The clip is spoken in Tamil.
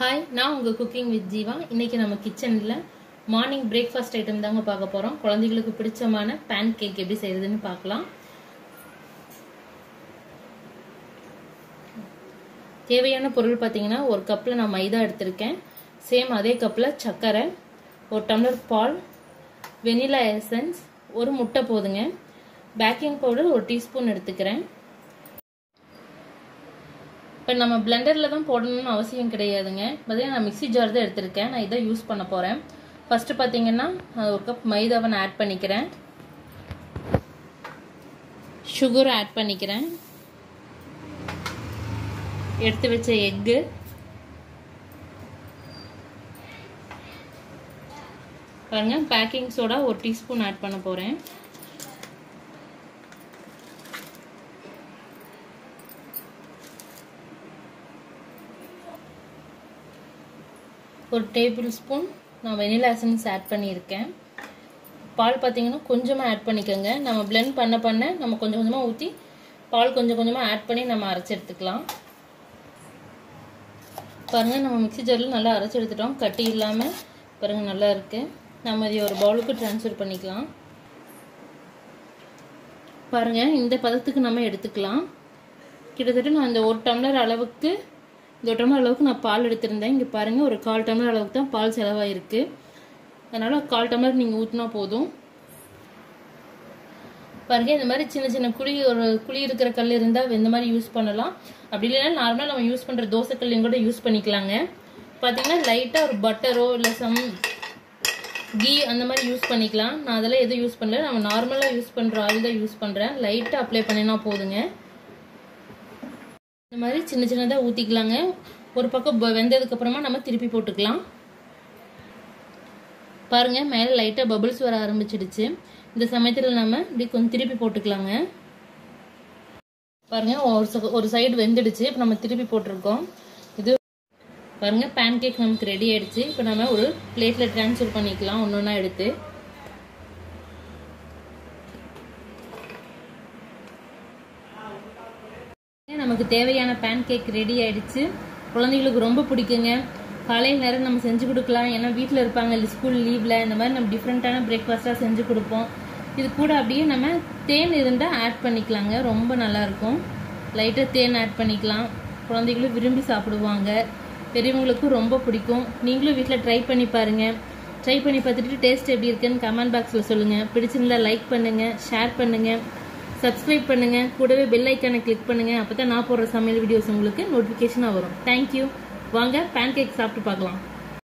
ஹாய் நான் உங்கள் குக்கிங் வித் ஜீவா இன்னைக்கு நம்ம கிச்சனில் மார்னிங் பிரேக்ஃபாஸ்ட் ஐட்டம் தாங்க பார்க்க போகிறோம் குழந்தைகளுக்கு பிடிச்சமான பேன் கேக் எப்படி செய்யறதுன்னு பார்க்கலாம் தேவையான பொருள் பார்த்தீங்கன்னா ஒரு கப்பில் நான் மைதா எடுத்திருக்கேன் சேம் அதே கப்பில் சர்க்கரை ஒரு டம்ளர் பால் வெனிலா எசன்ஸ் ஒரு முட்டை போதுங்க பேக்கிங் பவுடர் ஒரு டீஸ்பூன் எடுத்துக்கிறேன் இப்போ நம்ம பிளெண்டரில் தான் போடணும்னு அவசியம் கிடையாதுங்க பார்த்தீங்கன்னா நான் மிக்சி ஜார் தான் எடுத்திருக்கேன் நான் இதை யூஸ் பண்ண போகிறேன் ஃபஸ்ட்டு பார்த்தீங்கன்னா நான் ஒரு கப் மைதாவை நான் ஆட் பண்ணிக்கிறேன் சுகர் ஆட் பண்ணிக்கிறேன் எடுத்து வச்ச எக்கு பாருங்க பேக்கிங் சோடா ஒரு டீஸ்பூன் ஆட் பண்ண போகிறேன் ஒரு டேபிள் ஸ்பூன் நான் வெனிலா எசன்ஸ் ஆட் பண்ணியிருக்கேன் பால் பார்த்தீங்கன்னா கொஞ்சமாக ஆட் பண்ணிக்கோங்க நம்ம பிளெண்ட் பண்ண பண்ண நம்ம கொஞ்சம் கொஞ்சமாக ஊற்றி பால் கொஞ்சம் கொஞ்சமாக ஆட் பண்ணி நம்ம அரைச்சி எடுத்துக்கலாம் பாருங்கள் நம்ம மிக்சி ஜாரில் நல்லா அரைச்சி எடுத்துட்டோம் கட்டி இல்லாமல் பாருங்கள் நல்லா இருக்குது நம்ம இதை ஒரு பவுலுக்கு ட்ரான்ஸ்ஃபர் பண்ணிக்கலாம் பாருங்கள் இந்த பதத்துக்கு நம்ம எடுத்துக்கலாம் கிட்டத்தட்ட நான் இந்த ஒரு டம்ளர் அளவுக்கு இந்த ஒரு டம்ளர் அளவுக்கு நான் பால் எடுத்திருந்தேன் இங்கே பாருங்கள் ஒரு கால் டம்ளர் அளவுக்கு தான் பால் செலவாயிருக்கு அதனால் கால் டம்ளர் நீங்கள் ஊற்றினா போதும் பாருங்க இந்த மாதிரி சின்ன சின்ன குழி ஒரு குழி இருக்கிற கல் இருந்தால் இந்த மாதிரி யூஸ் பண்ணலாம் அப்படி இல்லைன்னா நார்மலாக நம்ம யூஸ் பண்ணுற தோசைக்கல்லையும் கூட யூஸ் பண்ணிக்கலாங்க பார்த்தீங்கன்னா லைட்டாக ஒரு பட்டரோ இல்லை சம் கீ அந்த மாதிரி யூஸ் பண்ணிக்கலாம் நான் அதெல்லாம் எதுவும் யூஸ் பண்ணல நம்ம நார்மலாக யூஸ் பண்ணுற ஆயில் தான் யூஸ் பண்ணுறேன் லைட்டாக அப்ளை பண்ணினா போதுங்க இந்த மாதிரி சின்ன சின்னதாக ஊற்றிக்கலாங்க ஒரு பக்கம் வெந்ததுக்கு அப்புறமா நம்ம திருப்பி போட்டுக்கலாம் பாருங்க மேலே லைட்டாக பபிள்ஸ் வர ஆரம்பிச்சிடுச்சு இந்த சமயத்தில் நம்ம இப்படி கொஞ்சம் திருப்பி போட்டுக்கலாங்க பாருங்க ஒரு ஒரு சைடு வெந்துடுச்சு இப்போ நம்ம திருப்பி போட்டிருக்கோம் இது பாருங்க பேன் கேக் நமக்கு ரெடி ஆயிடுச்சு இப்போ நம்ம ஒரு பிளேட்ல டிரான்ஸ்ஃபர் பண்ணிக்கலாம் ஒன்று ஒன்றா எடுத்து நமக்கு தேவையான பேன் கேக் ரெடி ஆயிடுச்சு குழந்தைங்களுக்கு ரொம்ப பிடிக்குங்க காலையில் நேரம் நம்ம செஞ்சு கொடுக்கலாம் ஏன்னா வீட்டில் இருப்பாங்க இல்லை ஸ்கூல் லீவில் இந்த மாதிரி நம்ம டிஃப்ரெண்ட்டான பிரேக்ஃபாஸ்ட்டாக செஞ்சு கொடுப்போம் இது கூட அப்படியே நம்ம தேன் இருந்தால் ஆட் பண்ணிக்கலாங்க ரொம்ப நல்லாயிருக்கும் லைட்டாக தேன் ஆட் பண்ணிக்கலாம் குழந்தைகளும் விரும்பி சாப்பிடுவாங்க பெரியவங்களுக்கும் ரொம்ப பிடிக்கும் நீங்களும் வீட்டில் ட்ரை பண்ணி பாருங்கள் ட்ரை பண்ணி பார்த்துட்டு டேஸ்ட் எப்படி இருக்குன்னு கமெண்ட் பாக்ஸில் சொல்லுங்கள் பிடிச்சிருந்தா லைக் பண்ணுங்கள் ஷேர் பண்ணுங்கள் சப்ஸ்கிரைப் பண்ணுங்கள் கூடவே பெல் ஐக்கானை கிளிக் பண்ணுங்கள் அப்போ தான் நான் போடுற சமையல் வீடியோஸ் உங்களுக்கு நோட்டிஃபிகேஷனாக வரும் தேங்க்யூ வாங்க பேன் கேக் சாப்பிட்டு பார்க்கலாம்